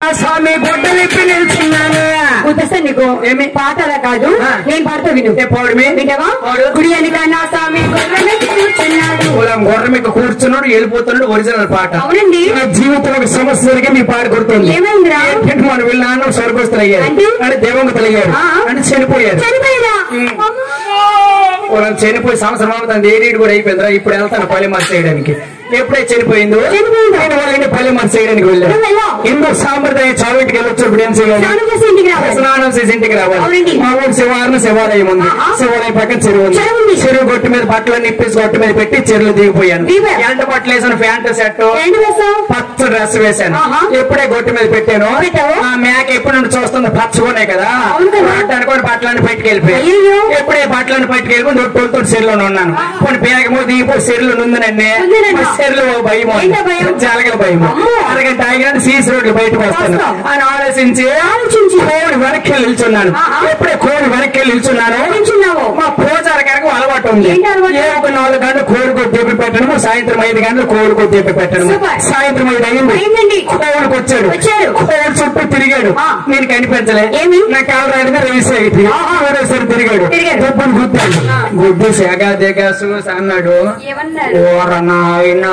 స్వామి గొడ్డలిప్పి నిల్చున్నాను గుర్తొస్తా నీకు ఏమి? పాట అలా కాదు ఆ. నేను పాడుతూ విను ఏ పౌడమి వింటావా పాడు. గుడి వెనక నా స్వామి గొర్రెలెక్కి కూర్చున్నాడు కులం గొర్రె మీకు కూర్చున్నాడు వెళ్ళిపోతున్నాడు ఒరిజినల్ పాట అవునండి నా జీవితంలో ఒక సమస్య జరిగి మీ పాట గుర్తుంది ఏమైందిరా? ఏంటంటే మన వీళ్ళ నాన్న స్వర్గస్తులు అయ్యారు అంటే? అంటే దేవంగతులు అయ్యారు ఆ. అంటే చనిపోయారు చనిపోయిరా ఉమ్. అమ్మో. కులం చనిపోయి సంవత్సరం అవుతుంది ఏడీడు కూడా అయిపోయిందిరా ఇప్పుడు వెళ్తాను పల్లె మార్చి చేయడానికి ఎప్పుడైతే చనిపోయిందో చనిపోయిందా? ఆయన వాళ్ళని పల్లె మార్చి చేయడానికి వెళ్ళారు నువ్వు వెళ్ళావు. హిందూ సాంప్రదాయ చావిటికి వెళ్ళొచ్చినప్పుడు ఏం చేయాలి స్నానం చేసి ఇంటికి రావాలి స్నానం చేసి ఇంటికి రావాలి అవునండి. మా ఊరు శివారం శివాలయం ఉంది ఆహా. శివాలయం పక్కన చెరువు ఉంది చెరువు ఉంది. చెరువు గొట్టు మీద బట్టలన్నీ ఇప్పేసి గొట్టు మీద పెట్టి చెరువులు దిగిపోయాను దిగా. ఎంట బట్టలు వేసాను ప్యాంటు షర్ట్ ఏంటి వేసావు పచ్చ డ్రెస్ వేశాను ఆహా. ఎప్పుడే గొట్టు మీద పెట్టాను పెట్టావు? ఆ మేక ఎప్పుడు నుండి చూస్తుంది పచ్చగునే కదా అవును కదా. అట్ట అనుకోని బట్టలను పెట్టుకెళ్ళిపోయాను అయ్యయ్యో. ఎప్పుడే బట్టలను పెట్టుకెళ్ళిపోయి తొట్టుతో చెరువులో ఉన్నాను కొన్ని పేగమో దిగిపోయి చెరువులు నుందినండి ఉందినండి. చెరువులో భయం ఏంటో భయం? జలగల భయం అమ్మో. అరగంట ఆగినాను సీసీ రోడ్లు బయటకు వస్తాను వస్తావు. అని ఆలోచించి ఆలోచించి. కోడి వెనక్కి వెళ్ళి నిల్చున్నాను ఆహా. ఎప్పుడే కోడి వెనక్కి వెళ్ళి నిల్చున్నాను నిల్చున్నావు. మా పూజారి గారికి అలవాటు ఉంది ఏంటి అలవాటు? ఏ ఒక నాలుగు గంటలు కోడి కొద్ది తెప్పి పెట్టడము సాయంత్రం ఐదు గంటలు కోడి కొద్ది తెప్పి పెట్టడము సూపర్. సాయంత్రం ఐదు అయింది అయిందండి. కోడికి వచ్చాడు వచ్చాడు. కోడి చుట్టూ తిరిగాడు ఆ. నేను కనిపించలే ఏమి? నా కాలు రాయడమే రేస్ అయింది ఒకసారి తిరిగాడు తిరిగాడు. దెబ్బలు గుద్దాడు ఆ. గుడ్డు సెగ దిగ చూసి అన్నాడు ఏమన్నారు ఓర నాయనా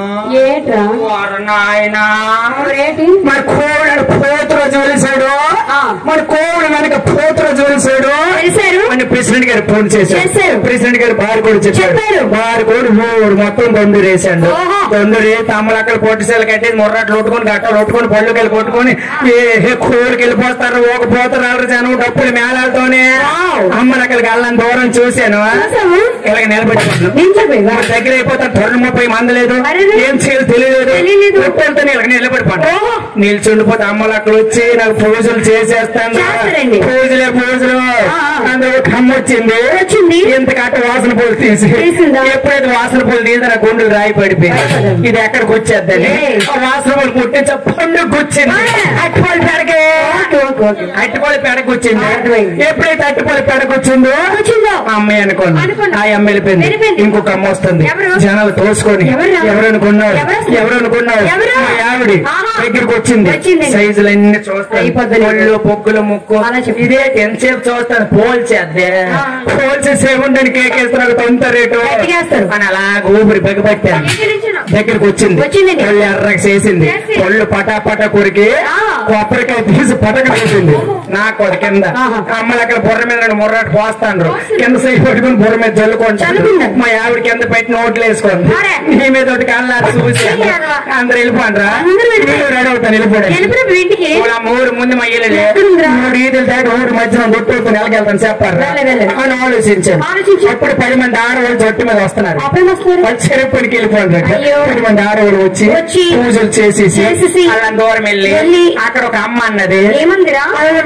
ఏట్రా ఓర నాయనా ఏంటి మరి కోవిడ్ పోతురు చూసాడు ఆ. మరి కోవిడ్ వెనక పోతురు చూసాడు తెలిసారు అని ప్రెసిడెంట్ గారు ఫోన్ చేశారు చేశారు. ప్రెసిడెంట్ గారు బారు కూడా చెప్పారు చెప్పారు. బారు కూడా మూడు మొత్తం దొండు వేసాడు ఓహో. దొండు తమ్మలక్కడ పొట్టిసేలు కట్టేసి ముర్రాట్లు కొట్టుకొని గట్టలు కొట్టుకొని పళ్ళు కలిసి కొట్టుకొని ఏ కోడికి వెళ్ళిపోతారు ఒక పోతారు వాళ్ళ జనం డప్పులు మేళాలతోనే వావ్. అమ్మలక్కడికి వెళ్ళని దూరం చూశాను చూసావా? ఇలాగ నిలబెట్టుకుంటున్నాను నిల్చోపోయివా మరి దగ్గర అయిపోతాను తొలి ముప్పై మంది లేదు అరెరే. ఏం చేయాలి తెలియలేదు తెలియలేదు. ఎప్పుడంతా ఇలాగ నిలబడిపోండి ఓహో. నిల్చుండిపోతే అమ్మలు అక్కడ వచ్చి నాకు పూజలు చేసేస్తాను చేస్తారండి. పూజలే పూజలు ఆ. అందులో కమ్మ వచ్చింది వచ్చింది. ఇంత కట్ట వాసన పూలు తీసి తీసిందా? ఎప్పుడైతే వాసన పూలు తీసి నా గుండెలు రాయి పడిపోయింది అయిపోయింది. ఇది ఎక్కడికి వచ్చేద్దని ఏయ్. ఆ వాసన పూలు పుట్టించ పండుగ వచ్చింది ఆ. అట్టిపల్లి పెడకే ఓకే ఓకే ఓకే అట్టిపల్లి పెడకు వచ్చింది అర్థమైంది. ఎప్పుడైతే అట్టిపల్లి పెడకు వచ్చిందో వచ్చిందో ఆ అమ్మాయి అనుకోండి అనుకోండి. ఆ అమ్మాయి వెళ్ళిపోయింది వెళ్ళిపోయింది. ఇంకొక అమ్మ వస్తుంది ఎవరు? జనాలు తోసుకొని ఎవరు? ఎవరు అనుకున్నారు ఎవరు అసలు? ఎవరు అనుకున్నారు ఎవరు? మా ఆవిడ ఆహా. దగ్గరికి వచ్చింది వచ్చింది. సైజులు అన్ని చూస్తాను అయిపోద్ది. ఒళ్ళు పొక్కులు ముక్కు అలా చెప్పు. ఇదే ఎంతసేపు చూస్తాను పోల్చేద్దే ఆ. పోల్చేసి ఉండని కేక్ వేస్తున్నారు కొంత రేటు గట్టిగేస్తారు. అని అలా ఊపిరి బిగపట్టాను దగ్గరికి వచ్చింది వచ్చిందండి. కళ్ళు ఎర్రగా చేసింది చేసి. పళ్ళు పటా పటా కొరికి ఆ. కొబ్బరికాయ తీసి పటక పెట్టింది నాకు అది కింద ఆహా. అమ్మలు అక్కడ బుర్ర మీద రెండు ముర్రాటు పోస్తాండ్రు కింద సై పట్టుకుని బుర్ర మీద చల్లుకుంటారు చల్లుకున్నారు. మా ఆవిడ కింద పెట్టి నోట్లు వేసుకోండి మరే. నీ మీద ఒకటి కళ్ళారు చూసి చెయ్యాలా? అందరు వెళ్ళిపోండ్రా అందరూ వెళ్ళిపో- మీరు రెడీ అవుతాను వెళ్ళిపోయాడు వెళ్ళిపోయిన ఇంటికి ఊరు ముందు మా ఇల్లు ఎక్కడుందిరా? మూడు ఈదులు దాటి ఊరు మధ్యన దొట్టుకుని వెళ్ళగలుగుతాను చెప్పారు వెళ్ళే, వెళ్ళే. అని ఆలోచించాను ఆలోచించి. అప్పుడు పది మంది ఆడవాళ్ళు జట్టు మీద వస్తున్నారు అప్పుడు వస్తారు వాళ్ళు చెరుపునికి వెళ్ళిపోండి అయ్యో. పది మంది ఆడవాళ్ళు వచ్చి వచ్చి పూజలు చేసేసి చేసేసి అలా దూరం వెళ్ళి వెళ్ళి అక్కడ ఒక అమ్మ అన్నది ఏమందిరా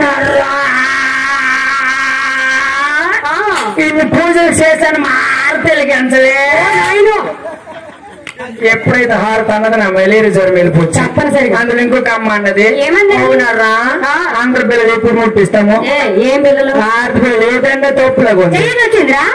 ఆ, ఇన్ని పూజలు చేశాను మా ఆర్తలకి అంచలే నాయనో. ఎప్పుడైతే హారత అన్నది నా మలేరి జ్వరం వెళ్ళిపోవచ్చు తప్పనిసరిగా. అందులో ఇంకొక అమ్మ అన్నది ఏమన్నది? అవునారా ఆ. ఆంధ్ర పిల్లలు ఎప్పుడు ముట్టిస్తాము ఏ, ఏం పిల్లలు హారత పిల్లలు ఏదంటే తప్పులాగా ఉంది తెలియదు వచ్చిందిరా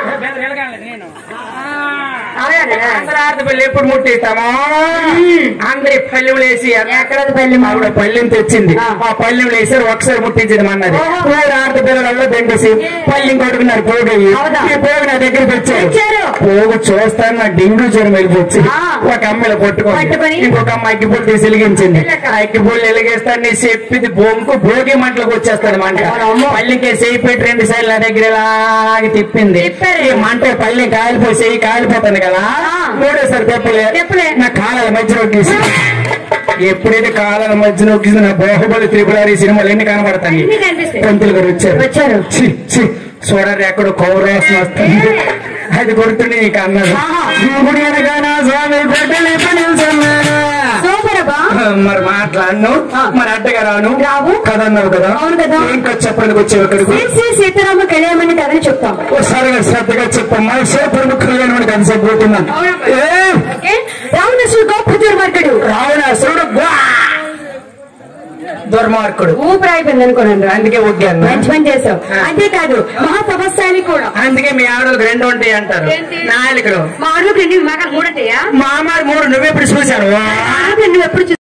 అవునా ఆంధ్ర హారత పిల్లలు ఎప్పుడు ముట్టిస్తాము అందరి పల్లెం వేసి ఎక్కడది పల్లి ఆవిడ పల్లెం తెచ్చింది ఆ. ఆ పల్లెం వేసారు ఒకసారి ముట్టించింది అన్నది ఓహో. ఊరు ఆడత పిల్లలలో దండేసి పల్లెం కొట్టుకున్నారు పోగయ్యి అవునా? ఈ పోగు నా దగ్గర తెచ్చారు తెచ్చారు. పోగు చూస్తాను నా డెంగ్యూ జ్వరం వెళ్ళిపోవచ్చు ఆ. ఒక అమ్మాయిలు పట్టుకోండి పట్టుకొని? ఇంకొక అమ్మ అగ్గిపూలు తీసి వెలిగించింది వెళ్ళక. ఆ అగ్గిపూలు వెలిగేస్తాను నీ చెప్పింది బొంకు భోగి మంటలకు వచ్చేస్తాను మంట అవునమ్మో. పల్లెకి చేయి పెట్టి రెండు సార్లు నా దగ్గర ఇలాగే తిప్పింది తిప్పారు. ఈ మంట పల్లె కాలిపోయి చెయ్యి కాలిపోతాను కదా ఆ. మూడోసారి తెప్పలే తెప్పలే. నా కాలాల మధ్యలో గీసి ఎప్పుడైతే కాలాల మధ్యలో గీసి నా బాహుబలి త్రిపురారి సినిమాలు ఎన్ని కనబడతాయి అన్ని కనిపిస్తాయి. పంతులు గారు వచ్చారు వచ్చారు. ఛీ, ఛీ, చూడరు ఎక్కడో కౌరవాసన వస్తుంది అది కొడుతుండే నీకు అన్నాడు ఆహా. గుడి అనగా నా స్వామి గొడ్డలి పని ఉన్నాడు. సూపర్ అబ్బా మరి మాట్లాడను ఆ. మరి అడ్డగా రాను రావు. కదా అన్నావు కదా అవును కదా. ఇంకా చెప్పడానికి వచ్చావు ఇక్కడికి శ్రీ శ్రీ సీతారామ కళ్యాణమని కథని చెప్తాం ఒకసారిగా శ్రద్ధగా చెప్పమ్మా సేపు ముఖ్యులు మనకి అంతసేపు పోతున్నాను ఏ ఓకే రావణసుడు గొప్ప దుర్మార్గుడు రావణాసురుడు గ్వా! దుర్మార్గుడు ఊపిరి అయిపోయింది అనుకోనండి అందుకే ఒగ్గాను మంచి పని చేసావు ఆ. అంతేకాదు మహాతపస్శాలి కూడా అందుకే మీ ఆడవాళ్ళకి రెండు ఉంటాయి అంటారు ఏంటి? నాలుగులు మా అడుగు రెండు మాకు మూడంటాయా మా అమ్మాయి మూడు నువ్వెప్పుడు చూశాను నువ్వు ఎప్పుడు